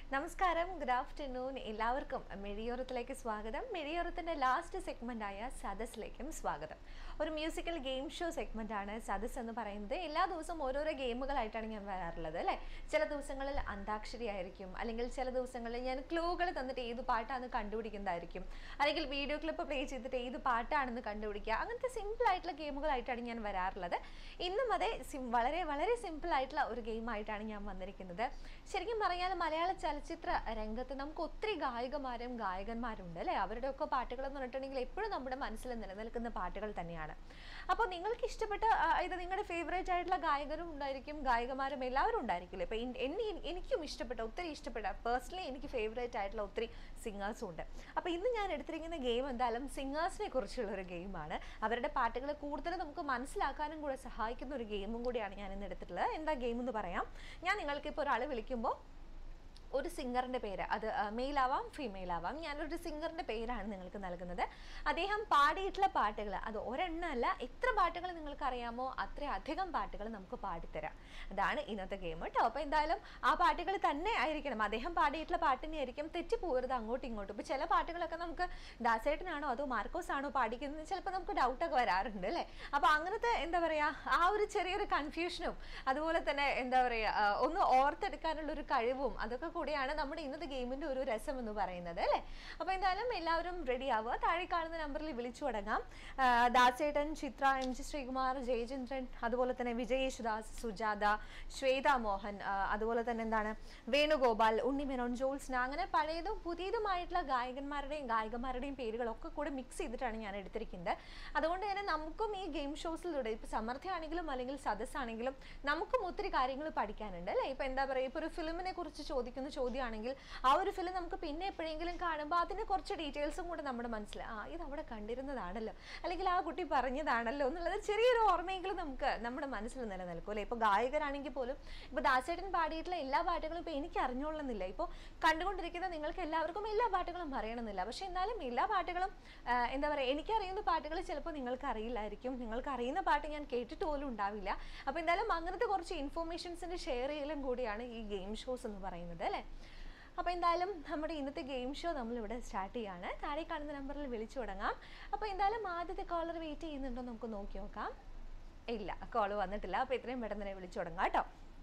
നമസ്കാരം good afternoon എല്ലാവർക്കും മെഴിയോറത്തിലേക്ക് സ്വാഗതം മെഴിയോറത്തിൻ്റെ ലാസ്റ്റ് സെഗ്മെൻ്റായ സദസ്സിലേക്കും സ്വാഗതം ഒരു മ്യൂസിക്കൽ ഗെയിം ഷോ സെഗ്മെൻ്റാണ് സദസ് എന്ന് പറയുന്നത് എല്ലാ ദിവസവും ഓരോരോ ഗെയിമുകളായിട്ടാണ് ഞാൻ വരാറുള്ളത് അല്ലേ ചില ദിവസങ്ങളിൽ അന്താക്ഷരി ആയിരിക്കും അല്ലെങ്കിൽ ചില ദിവസങ്ങളിൽ ഞാൻ ക്ലൂകൾ തന്നിട്ട് ഏത് പാട്ടാണെന്ന് കണ്ടുപിടിക്കുന്നതായിരിക്കും അല്ലെങ്കിൽ വീഡിയോ ക്ലിപ്പ് പ്ലേ ചെയ്തിട്ട് ഏത് പാട്ടാണെന്ന് കണ്ടുപിടിക്കുക അങ്ങനത്തെ സിമ്പിൾ ആയിട്ടുള്ള ഗെയിമുകളായിട്ടാണ് ഞാൻ വരാറുള്ളത് ഇന്നും അതെ സിം വളരെ വളരെ സിമ്പിൾ ആയിട്ടുള്ള ഒരു ഗെയിമായിട്ടാണ് ഞാൻ വന്നിരിക്കുന്നത് ശരിക്കും പറഞ്ഞാൽ മലയാള ചലച്ചിത്ര രംഗത്ത് നമുക്ക് ഒത്തിരി ഗായികമാരും ഗായകന്മാരുണ്ട് അല്ലേ അവരുടെ ഒക്കെ പാട്ടുകൾ എന്ന് പറഞ്ഞിട്ടുണ്ടെങ്കിൽ എപ്പോഴും നമ്മുടെ മനസ്സിൽ നിലനിൽക്കുന്ന പാട്ടുകൾ തന്നെയാണ് അപ്പോൾ നിങ്ങൾക്ക് ഇഷ്ടപ്പെട്ട ആ, ഇത് നിങ്ങളുടെ ഫേവറേറ്റ് ആയിട്ടുള്ള ഗായകരും ഉണ്ടായിരിക്കും ഗായികമാരും എല്ലാവരും ഉണ്ടായിരിക്കില്ലേ ഇപ്പോൾ എന്നെ എനിക്കും ഇഷ്ടപ്പെട്ട ഒത്തിരി ഇഷ്ടപ്പെട്ട പേഴ്സണലി എനിക്ക് ഫേവറേറ്റ് ആയിട്ടുള്ള ഒത്തിരി സിംഗേഴ്സും ഉണ്ട് അപ്പോൾ ഇന്ന് ഞാൻ എടുത്തിരിക്കുന്ന ഗെയിം എന്തായാലും സിംഗേഴ്സിനെ കുറിച്ചുള്ള ഒരു ഗെയിമാണ് അവരുടെ പാട്ടുകൾ കൂടുതൽ നമുക്ക് മനസ്സിലാക്കാനും കൂടെ സഹായിക്കുന്ന ഒരു ഗെയിമും കൂടിയാണ് ഞാൻ ഇന്ന് എടുത്തിട്ടുള്ളത് എന്താ ഗെയിം എന്ന് പറയാം ഞാൻ നിങ്ങൾക്ക് ഇപ്പോൾ ഒരാൾ വിളിക്കുമ്പോൾ ഒരു സിംഗറിൻ്റെ പേര് അത് മെയിൽ ആവാം ഫീമെയിൽ ആവാം ഞാനൊരു സിംഗറിൻ്റെ പേരാണ് നിങ്ങൾക്ക് നൽകുന്നത് അദ്ദേഹം പാടിയിട്ടുള്ള പാട്ടുകൾ അത് ഒരെണ്ണമല്ല എത്ര പാട്ടുകൾ നിങ്ങൾക്ക് അറിയാമോ അത്ര അധികം പാട്ടുകൾ നമുക്ക് പാടിത്തരാം അതാണ് ഇന്നത്തെ ഗെയിം കേട്ടോ അപ്പോൾ എന്തായാലും ആ പാട്ടുകൾ തന്നെ ആയിരിക്കണം അദ്ദേഹം പാടിയിട്ടുള്ള പാട്ടിനെ ആയിരിക്കും തെറ്റിപ്പോകരുത് അങ്ങോട്ടും ഇങ്ങോട്ടും ഇപ്പോൾ ചില പാട്ടുകളൊക്കെ നമുക്ക് ദാസേട്ടനാണോ അതോ മാർക്കോസ് ആണോ പാടിക്കുന്നത് ചിലപ്പോൾ നമുക്ക് ഡൗട്ടൊക്കെ വരാറുണ്ട് അല്ലേ അപ്പോൾ അങ്ങനത്തെ എന്താ പറയുക ആ ഒരു ചെറിയൊരു കൺഫ്യൂഷനും അതുപോലെ തന്നെ എന്താ പറയുക ഒന്ന് ഓർത്തെടുക്കാനുള്ള ഒരു കഴിവും അതൊക്കെ കൂടിയാണ് നമ്മുടെ ഇന്നത്തെ ഗെയിമിൻ്റെ ഒരു രസം എന്ന് പറയുന്നത് അല്ലേ അപ്പോൾ എന്തായാലും എല്ലാവരും റെഡി ആവുക താഴെ കാണുന്ന നമ്പറിൽ വിളിച്ചു തുടങ്ങാം ആ, ദാസേട്ടൻ ചിത്ര എം ജി ശ്രീകുമാർ ജയചന്ദ്രൻ അതുപോലെ തന്നെ വിജയ് യേശുദാസ് സുജാത ശ്വേത മോഹൻ ആ, അതുപോലെ തന്നെ എന്താണ് വേണുഗോപാൽ ഉണ്ണിമേനോൻ ജോൾസ്ന അങ്ങനെ പഴയതും പുതിയതുമായിട്ടുള്ള ഗായകന്മാരുടെയും ഗായികമാരുടെയും പേരുകളൊക്കെ കൂടെ മിക്സ് ചെയ്തിട്ടാണ് ഞാൻ എടുത്തിരിക്കുന്നത് അതുകൊണ്ട് തന്നെ നമുക്കും ഈ ഗെയിം ഷോസിലൂടെ ഇപ്പോൾ സമർത്ഥയാണെങ്കിലും അല്ലെങ്കിൽ സദസ്സാണെങ്കിലും നമുക്കും ഒത്തിരി കാര്യങ്ങൾ പഠിക്കാനുണ്ട് അല്ലേ ഇപ്പോൾ എന്താ പറയുക ഇപ്പോൾ ഒരു ഫിലിമിനെ കുറിച്ച് ചോദിക്കുന്ന ചോദ്യമാണെങ്കിൽ ആ ഒരു ഫിലിം നമുക്ക് പിന്നെ എപ്പോഴെങ്കിലും കാണുമ്പോൾ അതിൻ്റെ കുറച്ച് ഡീറ്റെയിൽസും കൂടെ നമ്മുടെ മനസ്സിൽ ആ ഇത് അവിടെ കണ്ടിരുന്നതാണല്ലോ അല്ലെങ്കിൽ ആ കുട്ടി പറഞ്ഞതാണല്ലോ എന്നുള്ളത് ചെറിയൊരു ഓർമ്മയെങ്കിലും നമുക്ക് നമ്മുടെ മനസ്സിൽ നിലനിൽക്കും അല്ലേ ഇപ്പോൾ ഗായകരാണെങ്കിൽ പോലും ഇപ്പോൾ ദാസേട്ടൻ പാടിയിട്ടുള്ള എല്ലാ പാട്ടുകളും ഇപ്പോൾ എനിക്ക് അറിഞ്ഞോളണമെന്നില്ല ഇപ്പോൾ കണ്ടുകൊണ്ടിരിക്കുന്ന നിങ്ങൾക്ക് എല്ലാവർക്കും എല്ലാ പാട്ടുകളും അറിയണമെന്നില്ല പക്ഷേ എന്നാലും എല്ലാ പാട്ടുകളും ആ, എന്താ പറയുക എനിക്കറിയുന്ന പാട്ടുകൾ ചിലപ്പോൾ നിങ്ങൾക്ക് അറിയില്ലായിരിക്കും നിങ്ങൾക്ക് അറിയുന്ന പാട്ട് ഞാൻ കേട്ടിട്ട് പോലും ഉണ്ടാവില്ല അപ്പോൾ എന്തായാലും അങ്ങനത്തെ കുറച്ച് ഇൻഫോർമേഷൻസിൻ്റെ ഷെയർ ചെയ്യലും കൂടിയാണ് ഈ ഗെയിം ഷോസ് എന്ന് പറയുന്നത് അല്ലേ അപ്പോൾ എന്തായാലും നമ്മുടെ ഇന്നത്തെ ഗെയിം ഷോ നമ്മളിവിടെ സ്റ്റാർട്ട് ചെയ്യാണ് താഴെ കാണുന്ന നമ്പറിൽ വിളിച്ചു തുടങ്ങാം അപ്പോൾ എന്തായാലും ആദ്യത്തെ കോളർ വെയിറ്റ് ചെയ്യുന്നുണ്ടോ നമുക്ക് നോക്കി നോക്കാം ഇല്ല കോൾ വന്നിട്ടില്ല അപ്പോൾ ഇത്രയും പെട്ടെന്ന് തന്നെ വിളിച്ചു തുടങ്ങാം കേട്ടോ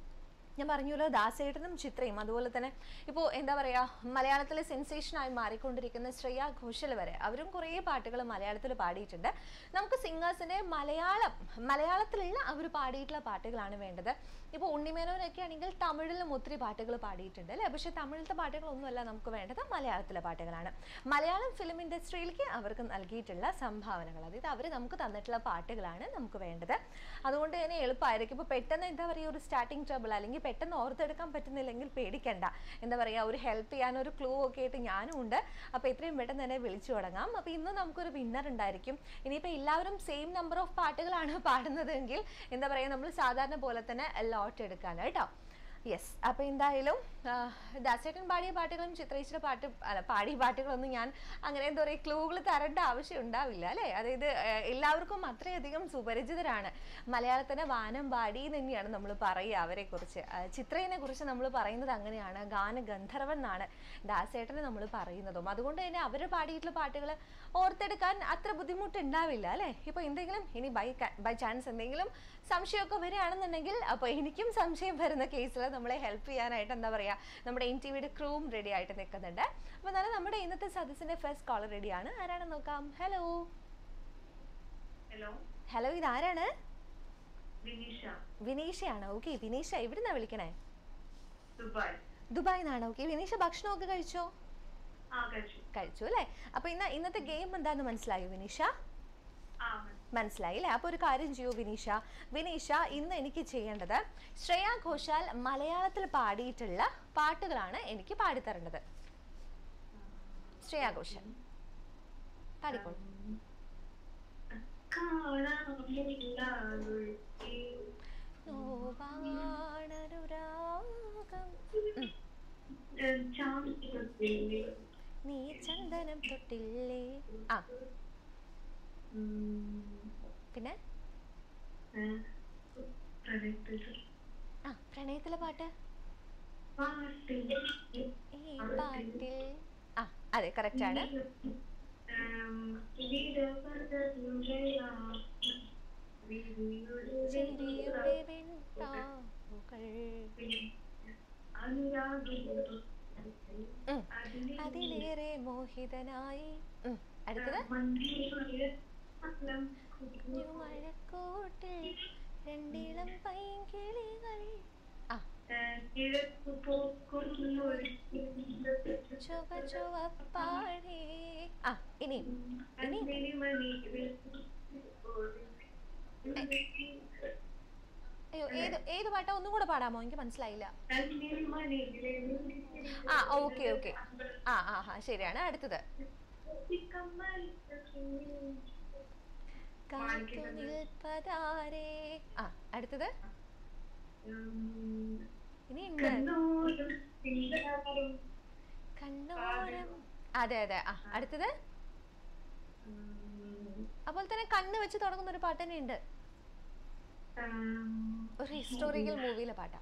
ഞാൻ പറഞ്ഞല്ലോ ദാസേട്ടനും ചിത്രയും അതുപോലെ തന്നെ ഇപ്പോൾ എന്താ പറയുക മലയാളത്തിലെ സെൻസേഷനായി മാറിക്കൊണ്ടിരിക്കുന്ന ശ്രേയ ഘോഷൽ വരെ അവരും കുറേ പാട്ടുകൾ മലയാളത്തിൽ പാടിയിട്ടുണ്ട് നമുക്ക് സിംഗേഴ്സിൻ്റെ മലയാളം മലയാളത്തിലുള്ള അവർ പാടിയിട്ടുള്ള പാട്ടുകളാണ് വേണ്ടത് ഇപ്പോൾ ഉണ്ണിമേനോനൊക്കെ ആണെങ്കിൽ തമിഴിലും ഒത്തിരി പാട്ടുകൾ പാടിയിട്ടുണ്ട് അല്ലേ പക്ഷേ തമിഴിലത്തെ പാട്ടുകളൊന്നുമല്ല നമുക്ക് വേണ്ടത് മലയാളത്തിലെ പാട്ടുകളാണ് മലയാളം ഫിലിം ഇൻഡസ്ട്രിയിലേക്ക് അവർക്ക് നൽകിയിട്ടുള്ള സംഭാവനകൾ അതായത് അവർ നമുക്ക് തന്നിട്ടുള്ള പാട്ടുകളാണ് നമുക്ക് വേണ്ടത് അതുകൊണ്ട് തന്നെ എളുപ്പമായിരിക്കും ഇപ്പോൾ പെട്ടെന്ന് എന്താ പറയുക ഒരു സ്റ്റാർട്ടിങ് ട്രബിൾ അല്ലെങ്കിൽ പെട്ടെന്ന് ഓർത്തെടുക്കാൻ പറ്റുന്നില്ലെങ്കിൽ പേടിക്കണ്ട എന്താ പറയുക ഒരു ഹെൽപ്പ് ചെയ്യാൻ ഒരു ക്ലൂ ഒക്കെ ആയിട്ട് ഞാനും ഉണ്ട് അപ്പോൾ എത്രയും പെട്ടെന്ന് തന്നെ വിളിച്ചു തുടങ്ങാം അപ്പോൾ ഇന്ന് നമുക്കൊരു വിന്നർ ഉണ്ടായിരിക്കും ഇനിയിപ്പോൾ എല്ലാവരും സെയിം നമ്പർ ഓഫ് പാട്ടുകളാണ് പാടുന്നതെങ്കിൽ എന്താ പറയുക നമ്മൾ സാധാരണ പോലെ തന്നെ ലോട്ട് എടുക്കാൻ കേട്ടോ യെസ് അപ്പോൾ എന്തായാലും ആ, ദാസേട്ടൻ പാടിയ പാട്ടുകളും ചിത്രേച്ചിയുടെ പാട്ട് അല്ല പാടിയ പാട്ടുകളൊന്നും ഞാൻ അങ്ങനെ എന്താ പറയുക ക്ലൂകൾ തരേണ്ട ആവശ്യം ഉണ്ടാവില്ല അല്ലേ അതായത് ആ, എല്ലാവർക്കും അത്രയധികം സുപരിചിതരാണ് മലയാളത്തിന് വാനം പാടി എന്ന് തന്നെയാണ് നമ്മൾ പറയുക അവരെക്കുറിച്ച് ആ, ചിത്രേനെ കുറിച്ച് നമ്മൾ പറയുന്നത് അങ്ങനെയാണ് ഗാന ഗന്ധർവൻ എന്നാണ് ദാസേട്ടനെ നമ്മൾ പറയുന്നതും അതുകൊണ്ട് തന്നെ അവർ പാടിയിട്ടുള്ള പാട്ടുകൾ ഓർത്തെടുക്കാൻ അത്ര ബുദ്ധിമുട്ടുണ്ടാവില്ല അല്ലേ ഇപ്പോൾ എന്തെങ്കിലും ഇനി ബൈ ബൈ ചാൻസ് എന്തെങ്കിലും സംശയമൊക്കെ വരികയാണെന്നുണ്ടെങ്കിൽ അപ്പോൾ എനിക്കും സംശയം വരുന്ന കേസിൽ നമ്മളെ ഹെൽപ്പ് ചെയ്യാനായിട്ട് എന്താ പറയുക നമ്മുടെ എൻ ടി വിയുടെ ക്രൂവും റെഡി ആയിട്ട് നിൽക്കുന്നുണ്ട് അപ്പോൾ എന്നാലും നമ്മുടെ ഇന്നത്തെ സദസ്സിൻ്റെ ഫസ്റ്റ് കോളർ റെഡിയാണ് ആരാണെന്ന് നോക്കാം ഹലോ ഹലോ ഹലോ ഇതാരാണ് വിനീഷ വിനീഷയാണ് ഓക്കെ വിനീഷ എവിടുന്നാണ് വിളിക്കണേ ദുബായ് ദുബായിൽ നിന്നാണ് ഓക്കെ വിനീഷ ഭക്ഷണമൊക്കെ കഴിച്ചോ ആ കഴിച്ചു കഴിച്ചു അല്ലേ അപ്പോൾ ഇന്ന് ഇന്നത്തെ ഗെയിം എന്താണെന്ന് മനസ്സിലായോ വിനീഷ ആ മനസ്സിലായി അല്ലേ അപ്പോൾ ഒരു കാര്യം ചെയ്യൂ വിനീഷ വിനീഷ ഇന്ന് എനിക്ക് ചെയ്യേണ്ടത് ശ്രേയ ഘോഷാൽ മലയാളത്തിൽ പാടിയിട്ടുള്ള പാട്ടുകളാണ് എനിക്ക് പാടിത്തരേണ്ടത് ശ്രേയ ഘോഷാൽ പാടിക്കോളൂ കാണാനില്ലാതൊഴുകി നോവാണനുരാഗം ചാന്തിരത്തിലെ നീ ചന്ദനം തൊട്ടില്ലേ ആ ഉം, പിന്നെ ഏ, പ്രണയത്തിൽ ആ പ്രണയത്തിലെ പാട്ട് ഈ പാട്ടിൽ ആ അതെ കറക്റ്റ് ആണ് ചിരിയുടെ വെൺതാവുകൾ. ഉം. അതിലേറെ മോഹിതനായി ഉം. അടുത്തത് കുഞ്ഞു മഴക്കൂട്ടിൽ രണ്ടിളം പൈങ്കിളികൾ ആ ചുവ ചുവപ്പാടേ ആ ഇനി ഇനി അയ്യോ ഏത് ഏത് പാട്ടാ ഒന്നും കൂടെ പാടാമോ എനിക്ക് മനസ്സിലായില്ല ആ ഓക്കെ ഓക്കെ ആ ആ ആ ശരിയാണ് അടുത്തത് കാത്തു നിൽപ്പതാരേ ആ അടുത്തത് ഇനി ഉണ്ട് കണ്ണോരം അതെ അതെ ആ അടുത്തത് അപ്പോൾ തന്നെ കണ്ണ് വെച്ച് തുടങ്ങുന്ന ഒരു പാട്ട് തന്നെ ഉണ്ട് ഒരു ഹിസ്റ്റോറിക്കൽ മൂവിയിലെ പാട്ടാ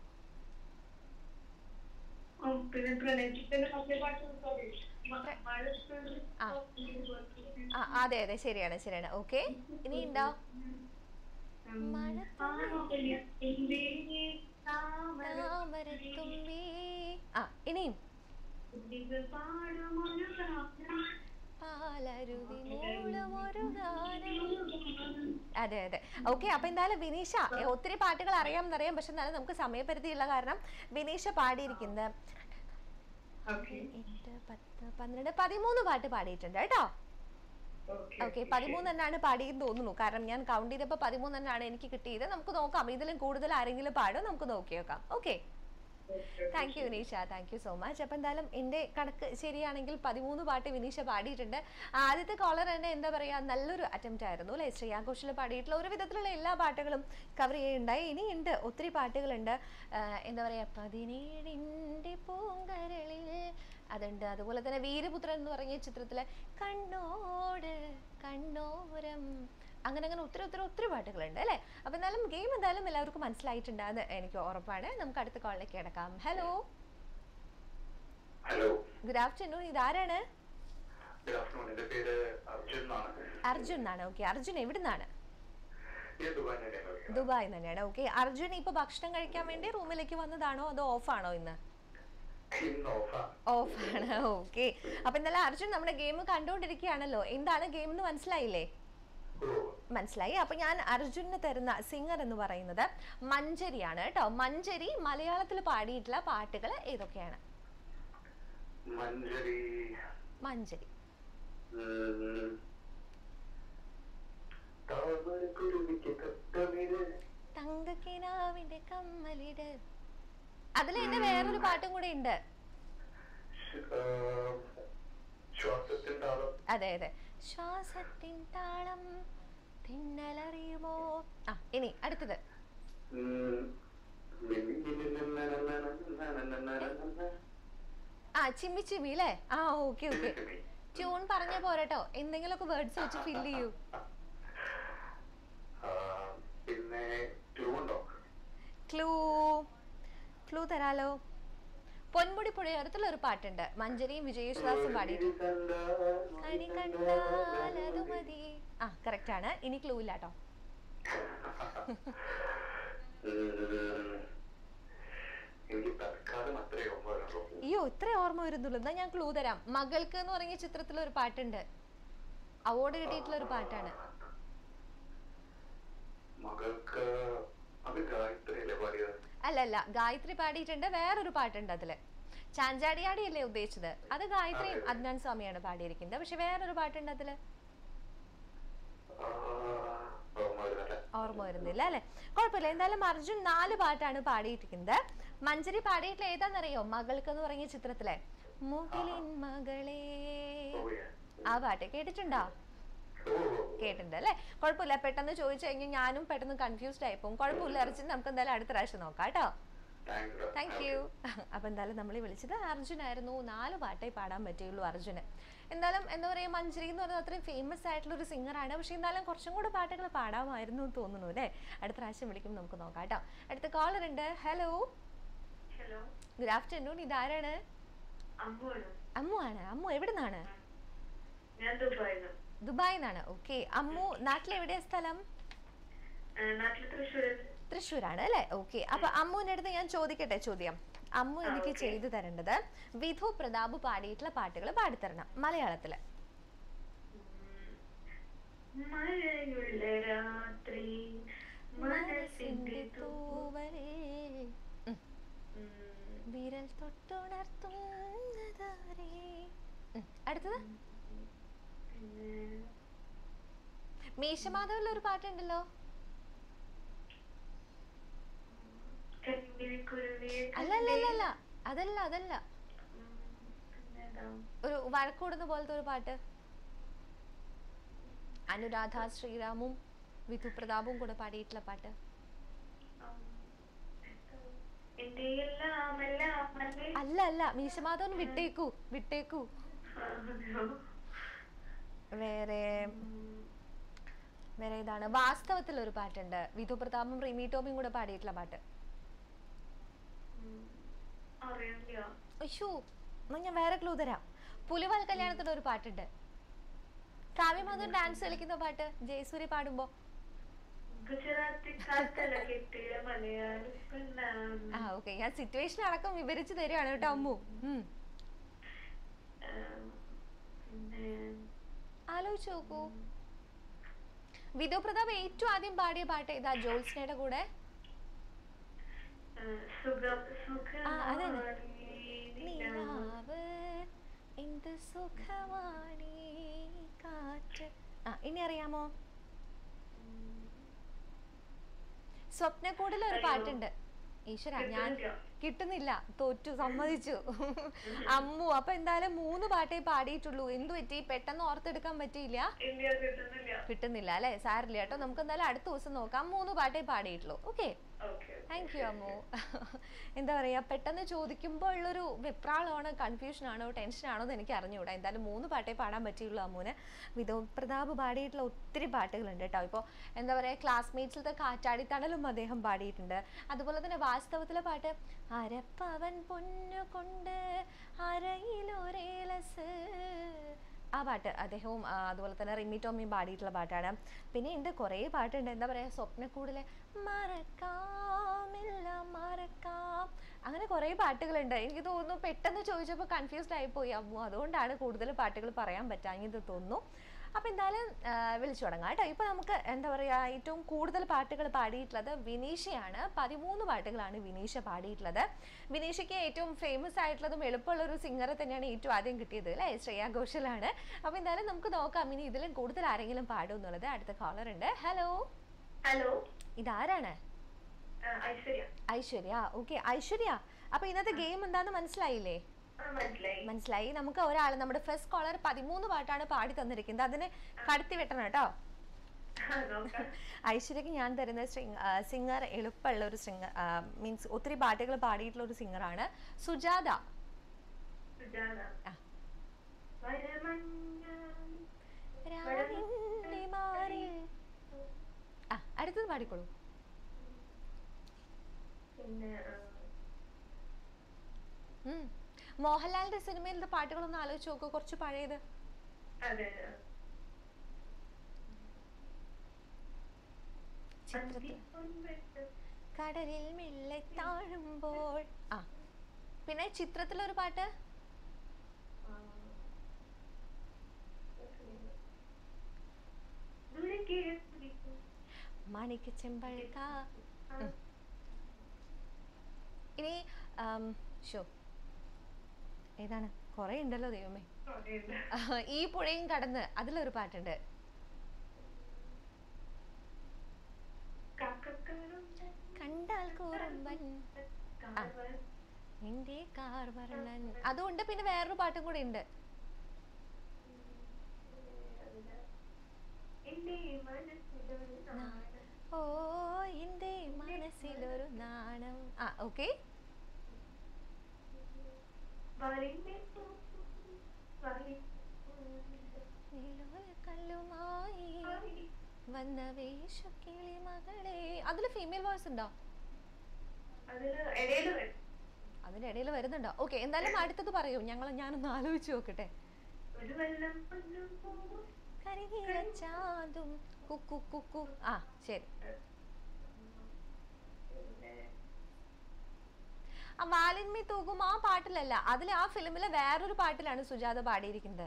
പിന്നെ പ്രണയിച്ചിട്ട് പാട്ട് ആ. ആ അതെ അതെ ശരിയാണ് ശരിയാണ് ഓക്കെ ഇനി ഉണ്ടോ താമരത്തുമ്പി ആ ഇനിയും പാലരുവി മൂളുമൊരു ഗാനം അതെ അതെ ഓക്കെ അപ്പൊ എന്തായാലും വിനീഷ ഏ, ഒത്തിരി പാട്ടുകൾ അറിയാമെന്നറിയാം പക്ഷെ എന്നാലും നമുക്ക് സമയപരിധിയുള്ള കാരണം വിനീഷ പാടിയിരിക്കുന്നത് എട്ട് പത്ത് പന്ത്രണ്ട് പതിമൂന്ന് പാട്ട് പാടിയിട്ടുണ്ട് കേട്ടോ ഓക്കെ പതിമൂന്ന് തന്നെയാണ് പാടിയെന്ന് തോന്നുന്നു കാരണം ഞാൻ കൗണ്ട് ചെയ്തപ്പോൾ പതിമൂന്ന് തന്നെയാണ് എനിക്ക് കിട്ടിയത് നമുക്ക് നോക്കാം ഇതിലും കൂടുതൽ ആരെങ്കിലും പാടും നമുക്ക് നോക്കി നോക്കാം okay thank you Vineesha thank you so much അപ്പം എന്തായാലും എൻ്റെ കണക്ക് ശരിയാണെങ്കിൽ പതിമൂന്ന് പാട്ട് വിനീഷ പാടിയിട്ടുണ്ട് ആദ്യത്തെ കോളർ തന്നെ എന്താ പറയുക നല്ലൊരു അറ്റംപ്റ്റ് ആയിരുന്നു അല്ലേ ശ്രേയാ ഘോഷിൽ പാടിയിട്ടുള്ള ഒരു വിധത്തിലുള്ള എല്ലാ പാട്ടുകളും കവർ ചെയ്യുന്നുണ്ടായി ഇനിയുണ്ട് ഒത്തിരി പാട്ടുകളുണ്ട് ആ, എന്താ പറയുക പതിനേഴിൻ്റെ പൂങ്കരളിൽ അതുണ്ട് അതുപോലെ തന്നെ വീരപുത്രൻ എന്ന് പറഞ്ഞ ചിത്രത്തിലെ കണ്ണോട് കണ്ണോരം അങ്ങനെ അങ്ങനെ ഒത്തിരി ഒത്തിരി ഒത്തിരി പാട്ടുകളുണ്ട് അല്ലേ അപ്പൊ എന്നാലും ഗെയിം എന്തായാലും എല്ലാവർക്കും മനസ്സിലായിട്ടുണ്ടെന്ന് എനിക്ക് ഉറപ്പാണ് നമുക്ക് അടുത്ത കോളിലേക്ക് കിടക്കാം ഹലോ ഹലോ ഗുഡ് ആഫ്റ്റർനൂൺ ഇതാരാണ് ഗുഡ് ആഫ്റ്റർനൂൺ എന്റെ പേര് അർജുൻ എന്നാണ് അർജുൻ എന്നാണ് ഓക്കെ അർജുൻ എവിടുന്നാണ് ഞാൻ ദുബായ് തന്നെയാണ് വിളിക്കുന്നത്. ദുബായ് തന്നെയാണ് ഓക്കെ അർജുൻ ഇപ്പൊ ഭക്ഷണം കഴിക്കാൻ വേണ്ടി റൂമിലേക്ക് വന്നതാണോ അതോ ഓഫാണോ ഇന്ന് ഇന്ന് ഓഫാ ഓഫാണ് ഓക്കെ അപ്പൊ ഇന്നലെ അർജുൻ നമ്മുടെ ഗെയിം കണ്ടുകൊണ്ടിരിക്കുകയാണല്ലോ എന്താണ് ഗെയിം എന്ന് മനസ്സിലായില്ലേ ഓ മനസ്സിലായി അപ്പൊ ഞാൻ അർജുനന് തരുന്ന സിംഗർ എന്ന് പറയുന്നത് മഞ്ചരിയാണ് കേട്ടോ മഞ്ചരി മലയാളത്തിൽ പാടിയിട്ടുള്ള പാട്ടുകൾ ഏതൊക്കെയാണ് മഞ്ചരി മഞ്ചരി ഉം, താമരക്കുരുവിക്ക് തത്തമിഴ് തങ്കക്കിനാവിന്റെ കമ്മലിട് അതിൽ തന്നെ വേറൊരു പാട്ടും കൂടെ ഉണ്ട് ശ്വ- ആ, ശ്വാസത്തിന്റെ ആളം അതെ അതെ ശ്വാസത്തിൻ താളം തിന്നലറിയുമോ ആ ഇനി അടുത്തത് ഉം, മിന്നിമിന്നിനനനനനനനനനനനന. ആ ചിമ്മി ചിമ്മി അല്ലേ ആ ഓക്കെ ഓക്കെ ട്യൂൺ പറഞ്ഞ പോരട്ടോ എന്തെങ്കിലുമൊക്കെ വേർഡ്സ് വെച്ച് ഫില്ല് ചെയ്യൂ ആ, പിന്നെ ട്യൂണ്ടോ ക്ലൂ ക്ലൂ തരാലോ പൊന്മുടി പുഴയോരത്തുള്ള ഒരു പാട്ടുണ്ട് മഞ്ചരിയും വിജയേശ്വാസും പാടിയിട്ടുണ്ട് കണി കണ്ടാൽ അത് മതി ആ കറക്റ്റ് ആണ് ഇനി ക്ലൂ ഇല്ല കേട്ടോ ഉം, എനിക്ക് തൽക്കാലം അത്രേ ഓർമ്മയുള്ളൂ അയ്യോ ഇത്ര ഓർമ്മ വരുന്നുള്ളൂ എന്നാ ഞാൻ ക്ലൂ തരാം മകൾക്ക് എന്ന് പറഞ്ഞ ചിത്രത്തിൽ ഒരു പാട്ടുണ്ട് അവാർഡ് കിട്ടിയിട്ടുള്ള ഒരു പാട്ടാണ് മകൾക്ക് അത് ഗായത്രിയല്ലേ പാടിയത് അല്ല അല്ല ഗായത്രി പാടിയിട്ടുണ്ട് വേറൊരു പാട്ടുണ്ട് അതില് ചാഞ്ചാടിയാടി അല്ലേ ഉദ്ദേശിച്ചത് അത് ഗായത്രിയും അതെ. അദ്നാൻ സ്വാമിയാണ് പാടിയിരിക്കുന്നത് പക്ഷെ വേറൊരു പാട്ടുണ്ട് അതില് ആ, ഓർമ്മ വരുന്നില്ല ഓർമ്മ വരുന്നില്ല അല്ലെ കുഴപ്പമില്ല എന്തായാലും അർജുൻ നാല് പാട്ടാണ് പാടിയിരിക്കുന്നത് മഞ്ചരി പാടിയിട്ടുള്ള ഏതാണെന്നറിയോ മകൾക്ക് എന്ന് പറഞ്ഞ ചിത്രത്തിലെ മുകിലിൻ മകളെ ഓ, yeah. ആ പാട്ട് കേട്ടിട്ടുണ്ടോ ഓ, കേട്ടിട്ടുണ്ട് അല്ലേ കുഴപ്പമില്ല പെട്ടെന്ന് ചോദിച്ചു കഴിഞ്ഞാൽ ഞാനും പെട്ടെന്ന് കൺഫ്യൂസ്ഡ് ആയി പോകും കുഴപ്പമില്ല അർജുൻ നമുക്ക് എന്തായാലും അടുത്ത പ്രാവശ്യം നോക്കാം കേട്ടോ thanks, sir. താങ്ക് യു അപ്പൊ എന്തായാലും നമ്മൾ വിളിച്ചത് അർജുനായിരുന്നു നാല് പാട്ടേ പാടാൻ പറ്റുള്ളൂ അർജുന് എന്തായാലും എന്താ പറയുക മഞ്ജരി എന്ന് പറയുന്നത് അത്രയും ഫേമസ് ആയിട്ടുള്ള ഒരു സിംഗറാണ് പക്ഷെ എന്നാലും കുറച്ചും കൂടെ പാട്ടുകൾ പാടാമായിരുന്നു എന്ന് തോന്നുന്നു അല്ലേ അടുത്ത പ്രാവശ്യം വിളിക്കുമ്പോൾ നമുക്ക് നോക്കാം കേട്ടോ അടുത്ത കോളർ ഉണ്ട് ഹലോ ഹലോ ഗുഡ് ആഫ്റ്റർനൂൺ ഇതാരാണ് അമ്മുവാണ് അമ്മു ആണ് അമ്മു എവിടെ നിന്നാണ് ഞാൻ ദുബായിന്ന് ദുബായിൽ നിന്നാണ് ഓക്കെ അമ്മു നാട്ടിലെവിടെയാ സ്ഥലം നാട്ടിൽ തൃശ്ശൂർ തൃശ്ശൂരാണ് അല്ലേ ഓക്കെ അപ്പൊ അമ്മുവിന്റെ അടുത്ത് ഞാൻ ചോദിക്കട്ടെ ചോദ്യം അമ്മു ആ, എനിക്ക് okay. ചെയ്തു തരേണ്ടത് വിധു പ്രതാപ് പാടിയിട്ടുള്ള പാട്ടുകൾ പാടിത്തരണം മലയാളത്തില് മഴയുള്ള രാത്രി മനസ്സിന്റെ തൂ തൂവലിൽ ഉം. ഉം, വിരൽ തൊട്ടുണർത്തുന്നതാരേ ഉം. അടുത്തത് പിന്നെ മീശമാധവനിൽ ഒരു പാട്ടുണ്ടല്ലോ കരിമിഴിക്കുരുവിയെ അല്ല അല്ല അല്ല അല്ല അതല്ല അതല്ല ഉം, പിന്നെന്താ? ഒരു വഴക്കൂടുന്ന പോലത്തെ ഒരു പാട്ട് അനുരാധ ശ്രീറാമും വിധു പ്രതാപും കൂടെ പാടിയിട്ടുള്ള പാട്ട് ഉം, എന്താ? എന്റെ എല്ലാം എല്ലാം അല്ലേ? അല്ല അല്ല മീശമാധവൻ വിട്ടേക്കൂ വിട്ടേക്കൂ ആ, അതെയോ? വേറെ ഉം, വേറെ ഇതാണ് വാസ്തവത്തിൽ ഒരു പാട്ടുണ്ട് വിധു പ്രതാപും റിമി ടോമിയും കൂടെ പാടിയിട്ടുള്ള പാട്ട് ഉം, അറിയില്ല അയ്യോ എന്നാ ഞാൻ വേറെ ക്ലൂ തരാം പുലിവാൽ കല്യാണത്തിന്റെ ഒരു പാട്ടുണ്ട് കാവ്യമാധവൻ ഡാൻസ് കളിക്കുന്ന പാട്ട് ജയസൂര്യ പാടുമ്പോ ഗുജറാത്തി കാത്തല കെട്ടിയ മലയാളി പെണ്ണാണ്. ആ ഓക്കെ ഞാൻ സിറ്റുവേഷൻ അടക്കം വിവരിച്ചു തരുവാണ് കേട്ടോ അമ്മു ഉം. ആം, പിന്നെ ആലോചിച്ച് നോക്കൂ വിധു പ്രതാപ് ഏറ്റവും ആദ്യം പാടിയ പാട്ട് ഇതാ ജോത്സ്നയുടെ കൂടെ ആ, സുഖം ആ, അതന്നെ. സുഖമാണി നിലാവ്. നിലാവ് എന്ത് സുഖമാണീ കാറ്റ് ആ ഇനി അറിയാമോ സ്വപ്നക്കൂടിൽ ഒരു അയ്യോ. പാട്ടുണ്ട് ഈശ്വര ഞാൻ കിട്ടുന്നില്ല. കിട്ടുന്നില്ല തോറ്റു സമ്മതിച്ചു അമ്മു അപ്പൊ എന്തായാലും മൂന്ന് പാട്ടേ പാടിയിട്ടുള്ളൂ എന്തു പറ്റി പെട്ടെന്ന് ഓർത്തെടുക്കാൻ പറ്റിയില്ല ഇല്ല കിട്ടുന്നില്ല കിട്ടുന്നില്ല അല്ലെ സാരില്ല കേട്ടോ നമുക്ക് എന്തായാലും അടുത്ത ദിവസം നോക്കാം മൂന്ന് പാട്ടേ പാടിയിട്ടുള്ളൂ okay okay thank you Ammu എന്താ പറയാ പെട്ടെന്ന് ചോദിക്കുമ്പോൾ ഉള്ളൊരു വെപ്രാളമാണോ കൺഫ്യൂഷൻ ആണോ ടെൻഷൻ ആണോ എന്ന് എനിക്ക് അറിഞ്ഞുകൂടാ എന്തായാലും മൂന്ന് പാട്ടേ പാടാൻ പറ്റിയുള്ളൂ അമ്മുവിന് വിധോ പ്രതാപ് പാടിയിട്ടുള്ള ഒത്തിരി പാട്ടുകളുണ്ട് കേട്ടോ ഇപ്പോൾ എന്താ പറയാ ക്ലാസ്മേറ്റ്സിലത്തെ കാറ്റാടി തണലും അദ്ദേഹം പാടിയിട്ടുണ്ട് അതുപോലെ തന്നെ വാസ്തവത്തിലെ പാട്ട് അരപ്പവൻ പൊന്നു കൊണ്ട് അരയിലൊരേലസ് ആ പാട്ട് അദ്ദേഹവും ആ, അതുപോലെ തന്നെ റിമി ടോമിയും പാടിയിട്ടുള്ള പാട്ടാണ് പിന്നെ ഉണ്ട് കുറേ പാട്ടുണ്ട് എന്താ പറയുക സ്വപ്നക്കൂടിലെ മറക്കാമില്ല മറക്കാം അങ്ങനെ കുറേ പാട്ടുകളുണ്ട് എനിക്ക് തോന്നുന്നു പെട്ടെന്ന് ചോദിച്ചപ്പോൾ കൺഫ്യൂസ്ഡ് ആയിപ്പോയി അമ്മു അതുകൊണ്ടാണ് കൂടുതൽ പാട്ടുകൾ പറയാൻ പറ്റാഞ്ഞത് തോന്നുന്നു അപ്പം എന്തായാലും ആ, വിളിച്ചു തുടങ്ങാം കേട്ടോ ഇപ്പം നമുക്ക് എന്താ പറയുക ഏറ്റവും കൂടുതൽ പാട്ടുകൾ പാടിയിട്ടുള്ളത് വിനീഷയാണ് പതിമൂന്ന് പാട്ടുകളാണ് വിനീഷ പാടിയിട്ടുള്ളത് വിനീഷയ്ക്ക് ഏറ്റവും ഫേമസ് ആയിട്ടുള്ളതും എളുപ്പമുള്ള ഒരു സിംഗറെ തന്നെയാണ് ഏറ്റവും ആദ്യം കിട്ടിയത് അല്ലേ ശ്രേയ ഘോഷലാണ് അപ്പോൾ എന്തായാലും നമുക്ക് നോക്കാം ഇനി ഇതിലും കൂടുതൽ ആരെങ്കിലും പാടും എന്നുള്ളത് അടുത്ത കോളർ ഉണ്ട് ഹലോ ഹലോ ഇതാരാണ് ഐശ്വര്യ ഐശ്വര്യ ഓക്കെ ഐശ്വര്യ അപ്പോൾ ഇന്നത്തെ ഗെയിം എന്താണെന്ന് മനസ്സിലായില്ലേ ആ മനസ്സിലായി മനസ്സിലായി നമുക്ക് ഒരാൾ നമ്മുടെ ഫസ്റ്റ് കോളർ പതിമൂന്ന് പാട്ടാണ് പാടി തന്നിരിക്കുന്നത് അതിനെ കടത്തി വെട്ടണം കേട്ടോ ആ, നോക്കാം ഐശ്വര്യക്ക് ഞാൻ തരുന്ന സിംഗർ എളുപ്പമുള്ള ഒരു സിംഗർ മീൻസ് ഒത്തിരി പാട്ടുകൾ പാടിയിട്ടുള്ള ഒരു സിംഗറാണ് സുജാത സുജാത ആ. വരമഞ്ഞ രാവിന്റെ മാറിൽ ആ അടുത്തത് പാടിക്കോളൂ പിന്നെ ആ, ഉം. മോഹൻലാലിന്റെ സിനിമയിലത്തെ പാട്ടുകളൊന്ന് ആലോചിച്ച് നോക്കൂ കുറച്ച് പഴയത് അതെ ചിത്രത്തിൽ അന്തിപ്പൊൻവെട്ടം. കടലിൽ മെല്ലെ താഴുമ്പോൾ ആ പിന്നെ ചിത്രത്തിലൊരു പാട്ട് ആ. ദൂരേക്ക് പിടിക്കും. മണിക്ക് ചെമ്പഴുക്ക ആ, ഉം. ഇനി ആം, ഷോ ഏതാണ് കുറേ ഉണ്ടല്ലോ ദൈവമേ അറിയില്ല. ഈ പുഴയും കടന്ന് അതിലൊരു പാട്ടുണ്ട് കാക്കക്കാരുണ്ട്. കണ്ടാൽ കൂറുമ്പൻ കാവൽ. നിന്റെ കാർ വർണ്ണൻ അതുകൊണ്ട് പിന്നെ വേറൊരു പാട്ടും കൂടി ഉണ്ട് എന്റെ മനസ്സിലൊരു നാണം. ഓ എന്റെ മനസ്സിലൊരു നാണം ആ ഓക്കെ വാലിന്റെ പൂപ്പും വാലി- കല്ലുമായി വാലി. വന്ന വേഷു കിളി മകളെ അതിൽ ഫീമെയിൽ വോയിസ് ഉണ്ടോ അതില് ഇടയില് വരും. അതിന്റെ ഇടയിൽ വരുന്നുണ്ടോ ഓക്കെ എന്തായാലും അടുത്തത് പറയൂ ഞങ്ങൾ ഞാനൊന്ന് ആലോചിച്ച് നോക്കട്ടെ ഒരു വെള്ളം പൊന്നും പൂവും കരിനീലച്ചാന്തും കുക്കു കുക്കു ആ ശരി പിന്നെ ആ വാലിന്മി തൂകും ആ പാട്ടിലല്ല അതിൽ ആ ഫിലിമിലെ വേറൊരു പാട്ടിലാണ് സുജാത പാടിയിരിക്കുന്നത്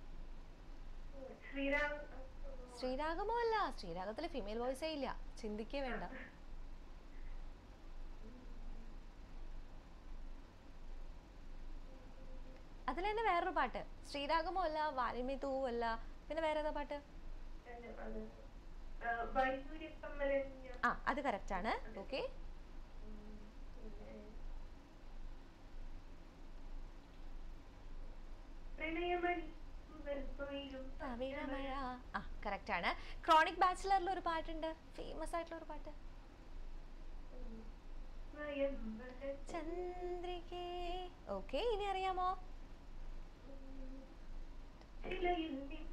ശ്രീരാം ശ്രീരാഗമോ അല്ല ശ്രീരാഗത്തിലെ ഫീമെയിൽ വോയിസേ ഇല്ല ചിന്തിക്കേ വേണ്ട അതിൽ തന്നെ വേറൊരു പാട്ട് ശ്രീരാഗമോ അല്ല വാലിന്മി തൂവും അല്ല പിന്നെ വേറെ ഏതാ പാട്ട് അത് വൈദ്യുതി കമ്മലഞ്ഞ ആ അത് കറക്റ്റ് ആണ് ഓക്കെ പിന്നെ പ്രണയമണി വെൽപ്പൊയിലും മഴ ആ കറക്റ്റ് ആണ് ക്രോണിക് ബാച്ചിലറിൽ ഒരു പാട്ടുണ്ട് ഫേമസ് ആയിട്ടുള്ള ഒരു പാട്ട് സ്വയംവര ചന്ദ്രികേ ഓക്കെ ഇനി അറിയാമോ ശിലയിൽ നിന്നും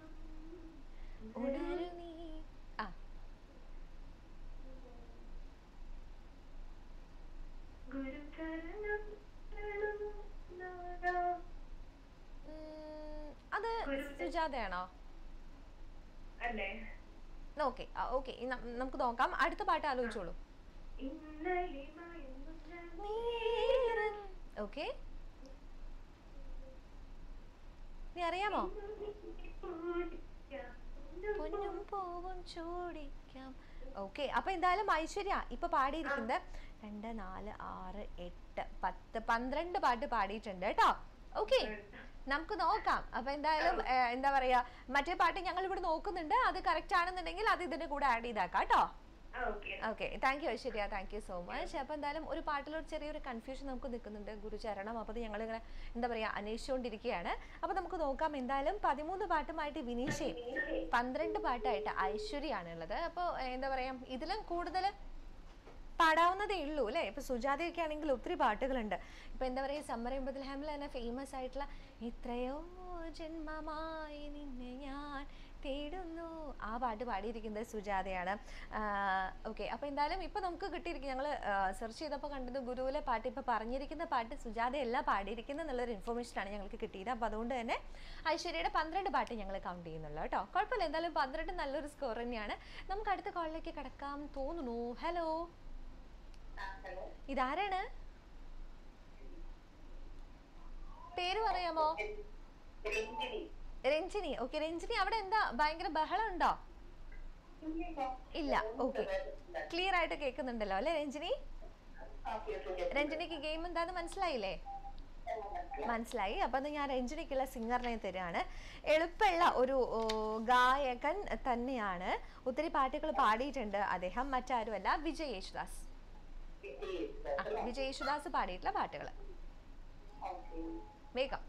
ഉണരു നീ ആ ഗുരുചരണം പ്രണനാദാ. ഉം, അത് ഗുരുവിന്റെ- സുജാതയാണോ അല്ലേ ഓക്കെ ഓക്കെ നമുക്ക് നോക്കാം അടുത്ത പാട്ട് ആലോചിച്ചോളൂ ഇന്നലെ മയങ്ങുന്ന ഓക്കെ നീ അറിയാമോ പൊന്നും പൂവും ചൂടിക്കാം ഓക്കെ അപ്പൊ എന്തായാലും ഐശ്വര്യ ഇപ്പൊ പാടിയിരിക്കുന്നത് രണ്ട് നാല് ആറ് എട്ട് പത്ത് പന്ത്രണ്ട് പാട്ട് പാടിയിട്ടുണ്ട് കേട്ടോ ഓക്കെ നമുക്ക് നോക്കാം അപ്പൊ എന്തായാലും ഏർ, എന്താ പറയാ മറ്റേ പാട്ട് ഞങ്ങൾ ഇവിടെ നോക്കുന്നുണ്ട് അത് കറക്റ്റ് ആണെന്നുണ്ടെങ്കിൽ അത് ഇതിന്റെ കൂടെ ആഡ് ചെയ്താക്കാം കേട്ടോ okay okay thank you Aishwarya thank you so much അപ്പോൾ എന്തായാലും ഒരു പാട്ടിലൊരു ചെറിയൊരു കൺഫ്യൂഷൻ നമുക്ക് നിൽക്കുന്നുണ്ട് ഗുരുചരണം അപ്പോൾ അത് ഞങ്ങളിങ്ങനെ എന്താ പറയുക അന്വേഷിച്ചുകൊണ്ടിരിക്കുകയാണ് അപ്പോൾ നമുക്ക് നോക്കാം എന്തായാലും പതിമൂന്ന് പാട്ടുമായിട്ട് വിനീഷയും പന്ത്രണ്ട് പാട്ടായിട്ട് ഐശ്വര്യയാണ് ഉള്ളത് അപ്പോൾ എന്താ പറയുക ഇതിലും കൂടുതൽ പാടാവുന്നതേ ഉള്ളൂ അല്ലേ ഇപ്പൊ സുജാതയൊക്കെ ആണെങ്കിൽ ഒത്തിരി പാട്ടുകളുണ്ട് ഇപ്പൊ എന്താ പറയുക സമ്മർ ബദൽഹാമിൽ തന്നെ ഫേമസ് ആയിട്ടുള്ള എത്രയോ ജന്മമായി നിന്നെ ഞാൻ തേടുന്നു ആ പാട്ട് പാടിയിരിക്കുന്നത് സുജാതയാണ് ഓക്കെ അപ്പോൾ എന്തായാലും ഇപ്പോൾ നമുക്ക് കിട്ടിയിരിക്കും ഞങ്ങൾ സെർച്ച് ചെയ്തപ്പോൾ കണ്ടത് ഗുരുവിലെ പാട്ട് ഇപ്പോൾ പറഞ്ഞിരിക്കുന്ന പാട്ട് സുജാതയല്ല പാടിയിരിക്കുന്നത് എന്നുള്ളൊരു ഇൻഫർമേഷനാണ് ഞങ്ങൾക്ക് കിട്ടിയത് അപ്പോൾ അതുകൊണ്ട് തന്നെ ഐശ്വര്യയുടെ പന്ത്രണ്ട് പാട്ട് ഞങ്ങൾ കൗണ്ട് ചെയ്യുന്നുള്ളൂ കേട്ടോ കുഴപ്പമില്ല എന്തായാലും പന്ത്രണ്ട് നല്ലൊരു സ്കോർ തന്നെയാണ് നമുക്ക് അടുത്ത കോളിലേക്ക് കിടക്കാം തോന്നുന്നു ഹലോ ഇതാരാണ് പേര് പറയാമോ രഞ്ജിനി ഓക്കെ രഞ്ജിനി അവിടെ എന്താ ഭയങ്കര ബഹളം ഉണ്ടോ ഇല്ല ഓക്കെ ക്ലിയർ ആയിട്ട് കേൾക്കുന്നുണ്ടല്ലോ അല്ലേ രഞ്ജിനി രഞ്ജിനിക്ക് ഗെയിം എന്താന്ന് മനസ്സിലായില്ലേ മനസ്സിലായി അപ്പൊ അത് ഞാൻ രഞ്ജിനിക്കുള്ള സിംഗറിനെ തരാണ് എളുപ്പമുള്ള ഒരു ഓ, ഗായകൻ തന്നെയാണ് ഒത്തിരി പാട്ടുകൾ പാടിയിട്ടുണ്ട് അദ്ദേഹം മറ്റാരുമല്ല വിജയ് യേശുദാസ് ആ, വിജയ് യേശുദാസ് പാടിയിട്ടുള്ള പാട്ടുകൾ വേഗം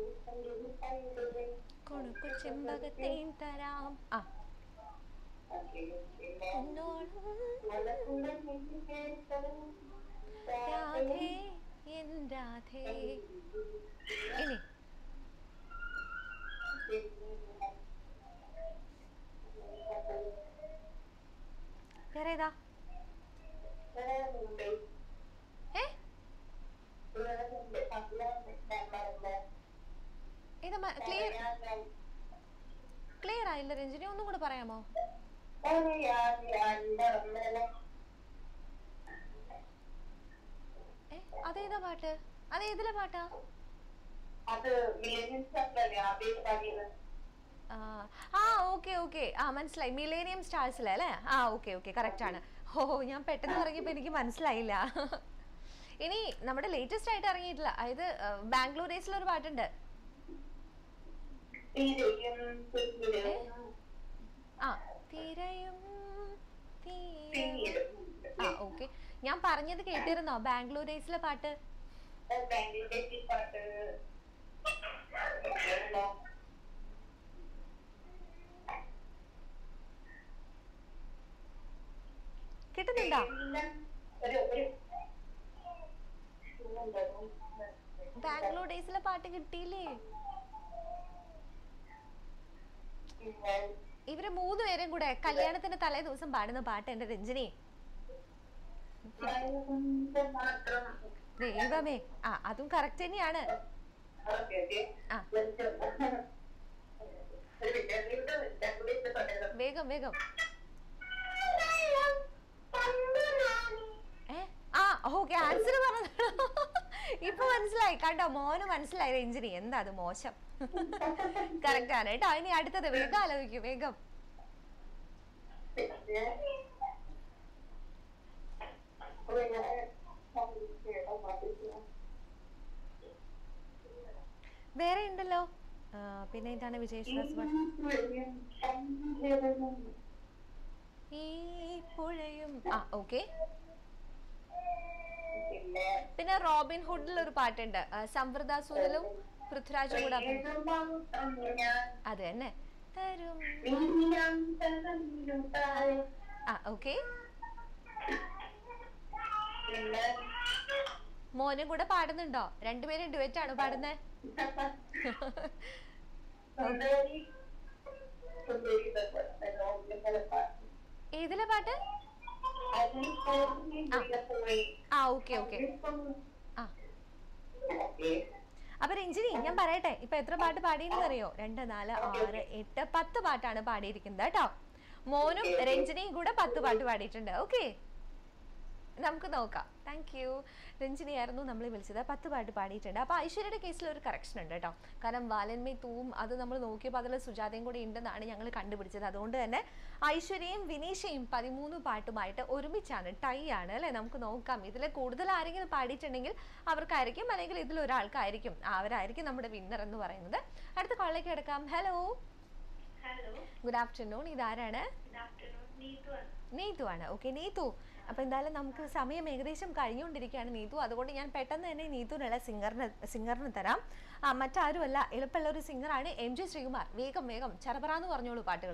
കൊണുക്കു ചെമ്പകത്തേൻ തരാം ആ കുന്നോളം രാധേ എൻ രാധേ ഇനി വേറെ ഏതാ ഏ ഏതാ ക്ലിയർ ക്ലിയർ ആയില്ല രഞ്ജിനി ഒന്നും കൂടെ പറയാമോ ഏ അതേതാ പാട്ട് അത് ഏതിലെ പാട്ടാ അത് മില്ലേനിയം സ്റ്റാറിലല്ലേ ആദ്യം പാടിയത് ആ, ആ ഓക്കെ ഓക്കെ ആ മനസ്സിലായി മിലേനിയം സ്റ്റാർസിലെ അല്ലേ ആ ഓക്കെ ഓക്കെ കറക്റ്റ് ആണ് ഓ ഞാൻ പെട്ടെന്ന് പറഞ്ഞപ്പോൾ എനിക്ക് മനസ്സിലായില്ല ഇനി നമ്മുടെ ലേറ്റസ്റ്റ് ആയിട്ട് ഇറങ്ങിയിട്ടില്ല അതായത് ബാംഗ്ലൂർ ഡേയ്സിൽ ഒരു പാട്ടുണ്ട് തീരെയും തീരെയും ആ തിരയും തീരയും തീരും ആ ഓക്കെ ഞാൻ പറഞ്ഞത് കേട്ടിരുന്നോ ബാംഗ്ലൂർ ഡേയ്സിലെ പാട്ട് ബാംഗ്ലൂരിലെ ഈ പാട്ട് ഉണ്ടോ? കിട്ടുന്നുണ്ടോ എല്ലാം ഒരു ഒരു ഉണ്ടോ? ബാംഗ്ലൂർ ഡേയ്സിലെ പാട്ട് കിട്ടിയില്ലേ പിന്നെ ഇവര് മൂന്ന് പേരും കൂടെ കല്യാണത്തിന്റെ തലേ ദിവസം പാടുന്ന പാട്ട് എന്റെ രഞ്ജിനി മഴകൊണ്ട് മാത്രം ദൈവമേ ആ അതും കറക്റ്റ് തന്നെയാണ് ഓക്കെ ഓക്കെ ആ. ഒരു മിനിറ്റ് ഇവിടെ ഞാൻ കൂടി ഇത് തുടരുന്നു വേഗം വേഗം ഏ ആ ഓക്കെ ആൻസർ പറഞ്ഞതാണോ ഇപ്പൊ മനസ്സിലായി കണ്ടോ മോന് മനസ്സിലായി രഞ്ജിനി എന്താ അത് മോശം കറക്റ്റ് ആണ് കേട്ടോ ഇനി അടുത്തത് വേഗം ആലോചിക്കൂ വേഗം പിന്നെ അപ്പോൾ ഞാൻ വേറെ ഉണ്ടല്ലോ ആ, പിന്നെ ഇതാണ് വിജയ് ശ്വാസ് ഈ പുഴയും ആ ഓക്കെ പിന്നെ പിന്നെ റോബിൻ ഹുഡിൽ ഒരു പാട്ടുണ്ട് ആ, സംവൃത സുനിലും പൃഥ്വിരാജും കൂടെ അഭിനയിച്ച- ഞാൻ അത് തന്നെ തരും ഞാൻ തന്നിരുത്താതെ ആ ഓക്കെ പിന്നെ മോനും കൂടെ പാടുന്നുണ്ടോ രണ്ടുപേരും ഡുവറ്റ് ആണ് പാടുന്നത് സുന്ദരി സുന്ദരി എന്നോട് പാട്ട് ഏതിലെ പാട്ട് അതിൽ പോയി ആ ഓക്കെ ഓക്കെ ആ ഓക്കെ അപ്പൊ രഞ്ജിനി ഞാൻ പറയട്ടെ ഇപ്പൊ എത്ര പാട്ട് പാടിയെന്ന് അറിയോ രണ്ട് നാല് ആറ് എട്ട് പത്ത് പാട്ടാണ് പാടിയിരിക്കുന്നത് കേട്ടോ മോനും രഞ്ജിനിയും കൂടെ പത്ത് പാട്ട് പാടിയിട്ടുണ്ട് ഓക്കെ നമുക്ക് നോക്കാം താങ്ക് യു രഞ്ജിനി ആയിരുന്നു നമ്മൾ വിളിച്ചത് പത്ത് പാട്ട് പാടിയിട്ടുണ്ട് അപ്പോൾ ഐശ്വര്യയുടെ കേസിൽ ഒരു കറക്ഷൻ ഉണ്ട് കേട്ടോ കാരണം വാലന്മേ തൂവും അത് നമ്മൾ നോക്കിയപ്പോൾ അതിൽ സുജാതയും കൂടി ഉണ്ടെന്നാണ് ഞങ്ങൾ കണ്ടുപിടിച്ചത് അതുകൊണ്ട് തന്നെ ഐശ്വര്യയും വിനീഷയും പതിമൂന്ന് പാട്ടുമായിട്ട് ഒരുമിച്ചാണ് ടൈ ആണ് അല്ലേ നമുക്ക് നോക്കാം ഇതിൽ കൂടുതൽ ആരെങ്കിലും പാടിയിട്ടുണ്ടെങ്കിൽ അവർക്കായിരിക്കും അല്ലെങ്കിൽ ഇതിൽ ഒരാൾക്കായിരിക്കും അവരായിരിക്കും നമ്മുടെ വിന്നർ എന്ന് പറയുന്നത് അടുത്ത കോളിലേക്ക് എടുക്കാം ഹലോ ഹലോ ഗുഡ് ആഫ്റ്റർനൂൺ ഇതാരാണ് ഗുഡ് ആഫ്റ്റർനൂൺ നീതു ആണ് നീതു ആണ് ഓക്കെ നീതു അപ്പൊ എന്തായാലും നമുക്ക് സമയം ഏകദേശം കഴിഞ്ഞുകൊണ്ടിരിക്കുകയാണ് നീതു അതുകൊണ്ട് ഞാൻ പെട്ടെന്ന് തന്നെ നീതുവിനുള്ള സിംഗറിന് സിംഗറിന് തരാം ആ മറ്റാരുമല്ല എളുപ്പമുള്ള ഒരു സിംഗറാണ് എം ജി ശ്രീകുമാർ വേഗം വേഗം ചറപറാന്ന് പറഞ്ഞോളൂ പാട്ടുകൾ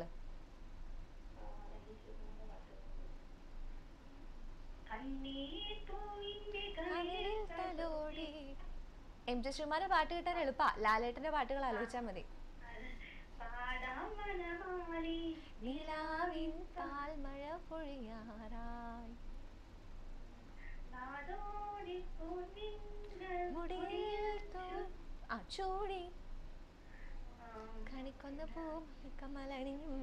കണ്ണീർ പൂവിന്റെ കവിളിൽ കവിളിൽ തലോടി എം ജി ശ്രീകുമാരുടെ പാട്ട് കിട്ടാൻ എളുപ്പാ ലാലേട്ടന്റെ പാട്ടുകൾ ആലോചിച്ചാൽ മതി പാടാം മനമാലി നിലാവിൻ പാൽമഴ പൊഴിയാറായി നാടോടി പൂവിന്റെ മുടിയിൽ തോ- ആ ചൂടി ആ, കണിക്കൊന്ന പൂ കമലണിയും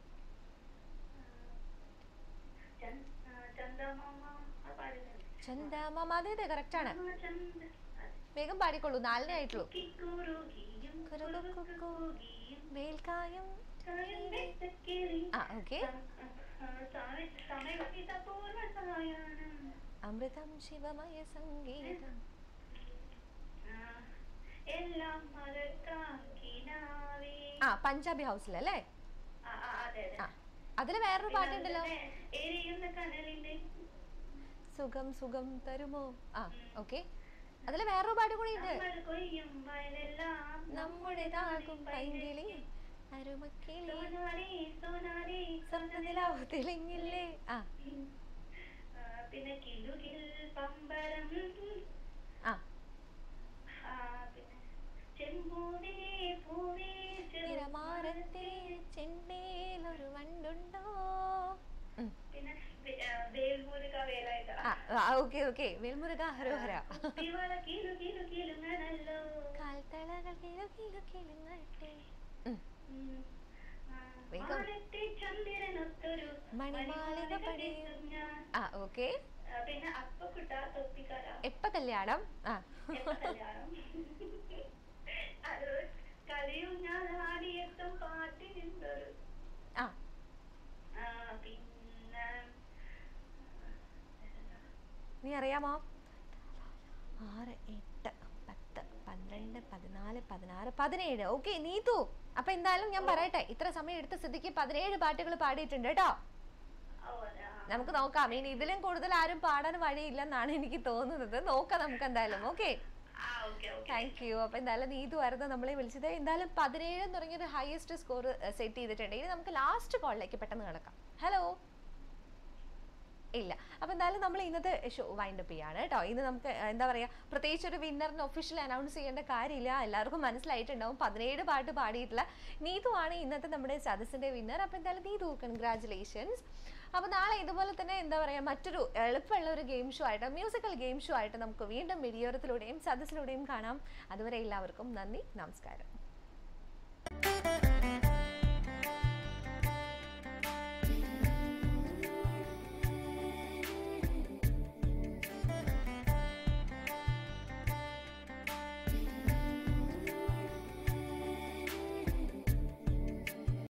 ചന്ദ- ആ, ചന്ദമാമ ആ പാടുന്നത് ചന്ദമാമ അതെ അതെ കറക്റ്റ് ആണ് ആ, ചന്ദ ആ, വേഗം പാടിക്കൊള്ളൂ നാലിനെ ആയിട്ടുള്ളൂ കുക്കിക്കുറുകിയും കുറുകുറുകുകിയും വേൽക്കായും കായം വെച്ചക്കിളി ആ ഓക്കെ സമയപൂർവ സായാഹ്നം അമൃതം ശിവമയ സംഗീതം ആ, എല്ലാം മറക്കാക്കിനാവേ ആ പഞ്ചാബി ഹൗസിലല്ലേ ആ, ആ, അതെ അതെ ആ അതില് വേറൊരു പാട്ടുണ്ടല്ലോ പിന്നെ എരിയുന്ന കനലിന്റെ സുഖം സുഖം തരുമോ ആ ഓക്കെ അതില് വേറൊരു പാട്ട് കൂടി ഉണ്ട് നമ്മൾ കൊയ്യും വയലെല്ലാം നമ്മുടേതാകും പൈങ്കിളി അരുമക്കിളി സോനാലി സോനാലി സ്വർണ്ണനിലാവ് തെളിഞ്ഞില്ലേ ആ ആ, പിന്നെ കിലുകിൽ പമ്പരം ആ ആ, പിന്നെ ചെമ്പൂവേ പൂവേ നിറമാരത്തെ ചെണ്ടേലൊരു വണ്ടുണ്ടോ ഉം. പിന്നെ വേ- ആ, വേൽമുരുക വേലായുധ ആ ഓക്കെ ഓക്കെ വേൽമുരുക ഹരോഹര കുപ്പിവള കിലു കിലു കിലുങ്ങണല്ലോ കാൽത്തളകൾ കിലു കിലു കിലുങ്ങട്ടെ ഉം. ഉം. ആ, വേഗം. മാനത്തെ ചന്ദ്രനൊത്തൊരു മണിമാളിക പണിയും. പണിയും ഞാൻ. ആ ഓക്കെ ആ, പിന്നെ അപ്പക്കുട്ട തൊപ്പിക്കാര എപ്പ കല്യാണം ആ എപ്പ കല്യാണം അത് കളിയും ഞാൻ ആടിയെത്തും പാട്ടിനുണ്ടൊരു ആ ആ, പിന്നെ നീ അറിയാമോ ആറ് എട്ട് പത്ത് പന്ത്രണ്ട് പതിനാല് പതിനാറ് പതിനേഴ് ഓക്കെ നീതു അപ്പൊ എന്തായാലും ഞാൻ പറയട്ടെ ഇത്ര സമയം എടുത്ത സ്ഥിതിക്ക് പതിനേഴ് പാട്ടുകൾ പാടിയിട്ടുണ്ട് കേട്ടോ ഓ, അതാ. നമുക്ക് നോക്കാം ഇനി ഇതിലും കൂടുതൽ ആരും പാടാൻ വഴിയില്ലെന്നാണ് എനിക്ക് തോന്നുന്നത് നോക്കാം നമുക്ക് എന്തായാലും ഓക്കെ ആ, okay, okay. താങ്ക് യു അപ്പൊ എന്തായാലും നീതു ആയിരുന്നു നമ്മളെ വിളിച്ചത് എന്തായാലും പതിനേഴ് എന്ന് പറഞ്ഞൊരു ഹയസ്റ്റ് സ്കോർ സെറ്റ് ചെയ്തിട്ടുണ്ട് ഇനി നമുക്ക് ലാസ്റ്റ് കോളിലേക്ക് പെട്ടെന്ന് കിടക്കാം ഹലോ ഇല്ല അപ്പൊ എന്തായാലും നമ്മൾ ഇന്നത്തെ ഷോ വൈൻഡ് അപ്പ് ചെയ്യാണ് കേട്ടോ ഇന്ന് നമുക്ക് ഏർ, എന്താ പറയാ പ്രത്യേകിച്ച് ഒരു വിന്നറിന് ഒഫീഷ്യൽ അനൗൺസ് ചെയ്യേണ്ട കാര്യമില്ല എല്ലാവർക്കും മനസ്സിലായിട്ടുണ്ടാവും പതിനേഴ് പാട്ട് പാടിയിട്ടുള്ള നീതു ആണ് ഇന്നത്തെ നമ്മുടെ സദസ്സിന്റെ വിന്നർ അപ്പൊ എന്തായാലും നീതു കൺഗ്രാറ്റുലേഷൻസ് അപ്പോൾ നാളെ ഇതുപോലെ തന്നെ എന്താ പറയുക മറ്റൊരു എളുപ്പമുള്ള ഒരു ഗെയിം ഷോ ആയിട്ട് മ്യൂസിക്കൽ ഗെയിം ഷോ ആയിട്ട് നമുക്ക് വീണ്ടും മിടിയോരത്തിലൂടെയും സദസ്സിലൂടെയും കാണാം അതുവരെ എല്ലാവർക്കും നന്ദി നമസ്കാരം